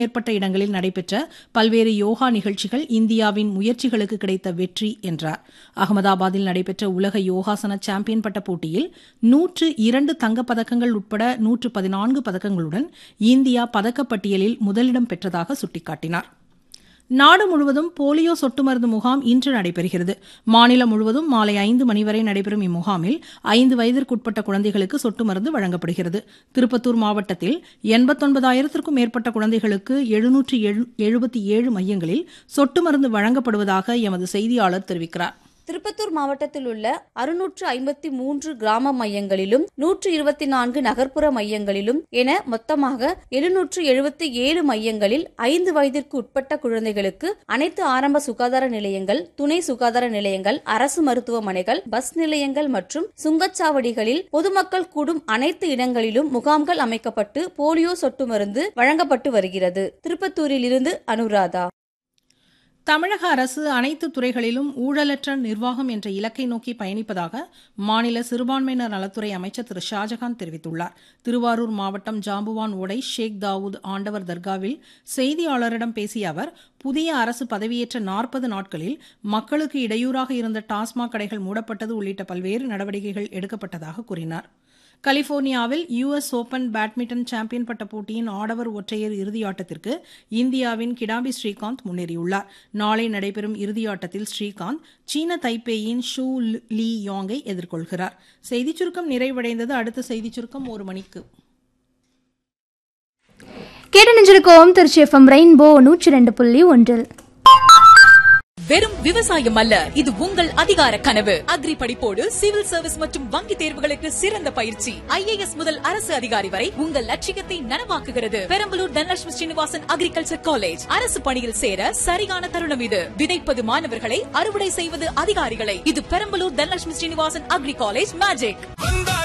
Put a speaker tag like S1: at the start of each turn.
S1: மேற்பட்ட இடங்களில் நடைபெற்ற பல்வேறு யோகா நிகழ்ச்சிகள் இந்தியாவின் முயற்சிகளுக்கு கிடைத்த வெற்றி என்றார் அகமதாபாத்தில் நடைபெற்ற உலக யோகாசன சாம்பியன் பட்ட போட்டியில் நூற்று இரண்டு தங்கப்பதக்கங்கள் உட்பட நூற்று பதினான்கு பதக்கங்களுடன் இந்தியா பதக்கப்பட்டியலில் முதலிடம் பெற்றதாக சுட்டிக்காட்டினார் நாடு முழுவதும் போலியோ சொட்டு மருந்து முகாம் இன்று நடைபெறுகிறது மாநிலம் முழுவதும் மாலை ஐந்து மணி வரை நடைபெறும் இம்முகாமில் ஐந்து வயதிற்குட்பட்ட குழந்தைகளுக்கு சொட்டு மருந்து வழங்கப்படுகிறது திருப்பத்தூர் மாவட்டத்தில் எண்பத்தொன்பதாயிரத்திற்கும் மேற்பட்ட குழந்தைகளுக்கு எழுநூற்று எழுபத்தி ஏழு மையங்களில் சொட்டு மருந்து வழங்கப்படுவதாக எமது செய்தியாளர் தெரிவிக்கிறார்
S2: திருப்பத்தூர் மாவட்டத்தில் உள்ள அறுநூற்று ஐம்பத்தி மூன்று கிராம மையங்களிலும் நூற்று இருபத்தி நான்கு நகர்ப்புற மையங்களிலும் என மொத்தமாக எழுநூற்று எழுபத்தி ஏழு மையங்களில் ஐந்து வயதிற்கு உட்பட்ட குழந்தைகளுக்கு அனைத்து ஆரம்ப சுகாதார நிலையங்கள் துணை சுகாதார நிலையங்கள் அரசு மருத்துவமனைகள் பஸ் நிலையங்கள் மற்றும் சுங்கச்சாவடிகளில் பொதுமக்கள் கூடும் அனைத்து இடங்களிலும் முகாம்கள் அமைக்கப்பட்டு போலியோ சொட்டு மருந்து வழங்கப்பட்டு வருகிறது திருப்பத்தூரில் இருந்து அனுராதா
S1: தமிழக அரசு அனைத்து துறைகளிலும் ஊழலற்ற நிர்வாகம் என்ற இலக்கை நோக்கி பயணிப்பதாக மாநில சிறுபான்மையினர் நலத்துறை அமைச்சர் திரு ஷாஜகான் தெரிவித்துள்ளார் திருவாரூர் மாவட்டம் ஜாம்புவான் ஓடை ஷேக் தாவூத் ஆண்டவர் தர்காவில் செய்தியாளரிடம் பேசிய அவர் புதிய அரசு பதவியேற்ற நாற்பது நாட்களில் மக்களுக்கு இடையூறாக இருந்த டாஸ்மாக் கடைகள் மூடப்பட்டது உள்ளிட்ட பல்வேறு நடவடிக்கைகள் எடுக்கப்பட்டதாக கூறினார் கலிபோர்னியாவில் யுஎஸ் ஓபன் பேட்மிண்டன் சாம்பியன் பட்ட போட்டியின் ஆடவர் ஒற்றையர் இறுதியாட்டத்திற்கு இந்தியாவின் கிடாம்பி ஸ்ரீகாந்த் முன்னேறியுள்ளார் நாளை நடைபெறும் இறுதியாட்டத்தில் ஸ்ரீகாந்த் சீன தைப்பேயின் ஷூ லீ யாங்கை எதிர்கொள்கிறார் செய்திச் சுருக்கம் நிறைவடைந்தது அடுத்த செய்திச் சுருக்கம் ஒரு மணிக்கு
S3: கேட்டு நிஞ்சிருக்கோம் திருச்சி எஃப்எம் ரெயின்போ நூற்றி ரெண்டு புள்ளி ஒன்றில்
S4: வெறும் விவசாயம் அல்ல இது உங்கள் அதிகார கனவு அக்ரி படிப்போடு சிவில் சர்வீஸ் மற்றும் வங்கி தேர்வுகளுக்கு சிறந்த பயிற்சி ஐஏஎஸ் முதல் அரசு அதிகாரி வரை உங்கள் லட்சியத்தை நனவாக்குகிறது பெரம்பலூர் தனலட்சுமி ஸ்ரீனிவாசன் அக்ரிகல்ச்சர் காலேஜ் அரசு பணியில் சேர சரியான தருணம் இது விதைப்பது மாணவர்களை அறுவடை செய்வது அதிகாரிகளை இது Perambalur Dhanalakshmi Srinivasan agri college magic